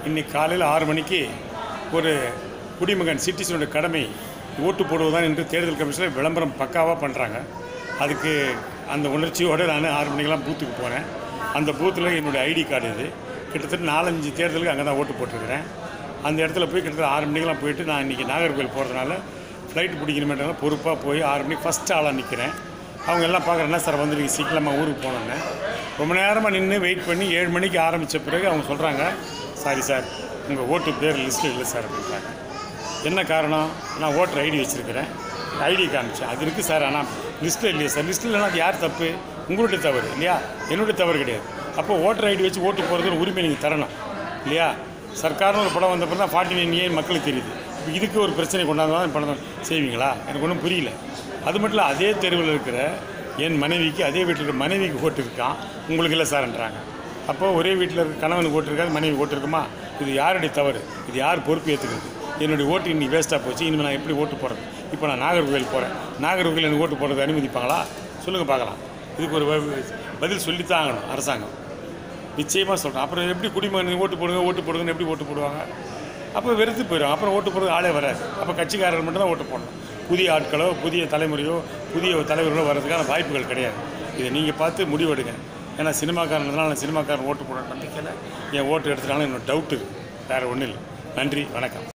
இன்னைக்கு காலையில் ஆறு மணிக்கு ஒரு குடிமகன் சிட்டிசனோட கடமை ஓட்டு போடுவதுதான் என்று தேர்தல் கமிஷனில் விளம்பரம் பக்காவாக பண்ணுறாங்க அதுக்கு அந்த உணர்ச்சியோடு நான் ஆறு மணிக்கெல்லாம் பூத்துக்கு போனேன் அந்த பூத்தில் என்னுடைய ஐடி கார்டு இது கிட்டத்தட்ட நாலஞ்சு தேர்தலுக்கு அங்கே தான் ஓட்டு போட்டிருக்கிறேன் அந்த இடத்துல போய் கிட்டத்தட்ட ஆறு மணிக்கெல்லாம் போயிட்டு நான் இன்றைக்கி நாகர்கோவில் போகிறதுனால ஃப்ளைட் பிடிக்கணுமேட்டால பொறுப்பாக போய் ஆறு மணிக்கு ஃபஸ்ட் ஆளாக நிற்கிறேன் அவங்க எல்லாம் பார்க்குறேன்னா சார் வந்து நீங்கள் சீக்கிரமாக ஊருக்கு போனோன்னே ரொம்ப நேரமாக நின்று வெயிட் பண்ணி ஏழு மணிக்கு ஆரம்பித்த பிறகு அவங்க சொல்கிறாங்க சாரி சார் உங்கள் ஓட்டு பேர் லிஸ்ட்டில் இல்லை சார் அப்படின்றாங்க என்ன காரணம் நான் ஓட்டர் ஐடி வச்சுருக்கிறேன் ஐடி காமிச்சேன் அது இருக்குது சார் ஆனால் லிஸ்ட்டில் இல்லையா சார் லிஸ்ட்டில் இல்லைனா அது யார் தப்பு உங்களுடைய தவறு இல்லையா என்னுடைய தவறு கிடையாது அப்போ ஓட்டர் ஐடி வச்சு ஓட்டு போகிறது ஒரு உரிமை நீங்கள் தரணும் இல்லையா சர்க்கார்னு ஒரு படம் வந்தப்போ தான் ஃபார்ட்டி நைன் ஏன் மக்களுக்கு தெரியுது இப்போ இதுக்கு ஒரு பிரச்சனை கொண்டாந்து தான் படம் செய்வீங்களா எனக்கு ஒன்றும் புரியல அது மட்டும் இல்லை அதே தெருவில் இருக்கிற என் மனைவிக்கு அதே வீட்டில் இருக்கிற மனைவிக்கு ஓட்டு இருக்கான் உங்களுக்கு இல்லை சார்ன்றாங்க அப்போ ஒரே வீட்டில் இருக்க கணவனுக்கு ஓட்டு இருக்காது மனைவி ஓட்டு இருக்குமா இது யாருடைய தவறு இது யார் பொறுப்பு ஏற்றுக்கிறது என்னுடைய ஓட்டு இன்னைக்கு வேஸ்ட்டாக போச்சு இனிமேல் நான் எப்படி ஓட்டு போடுறது இப்போ நான் நாகர்கோவில் போகிறேன் நாகர்கோவில் எனக்கு ஓட்டு போடுறது அனுமதிப்பாங்களா சொல்லுங்கள் பார்க்கலாம் இதுக்கு ஒரு வ- பதில் சொல்லித்தான் ஆகணும் அரசாங்கம் நிச்சயமாக சொல்கிறேன் அப்புறம் எப்படி குடிமகன் ஓட்டு போடுங்க ஓட்டு போடுங்கன்னு எப்படி ஓட்டு போடுவாங்க அப்போ வெறுத்து போயிடும் அப்புறம் ஓட்டு போடுறது ஆளே வராது அப்போ கட்சிக்காரர்கள் மட்டும் தான் ஓட்டு போடணும் புதிய ஆட்களோ புதிய தலைமுறையோ புதிய தலைவர்களோ வர்றதுக்கான வாய்ப்புகள் கிடையாது இதை நீங்கள் பார்த்து முடிவெடுங்க ஏன்னா சினிமாக்காரன்றதுனால நான் சினிமாக்காரன் ஓட்டு போட நம்பிக்கையில் என் ஓட்டு எடுத்துட்டாலும் என்னோட டவுட்டு இருக்குது வேறு ஒன்றும் இல்லை நன்றி வணக்கம்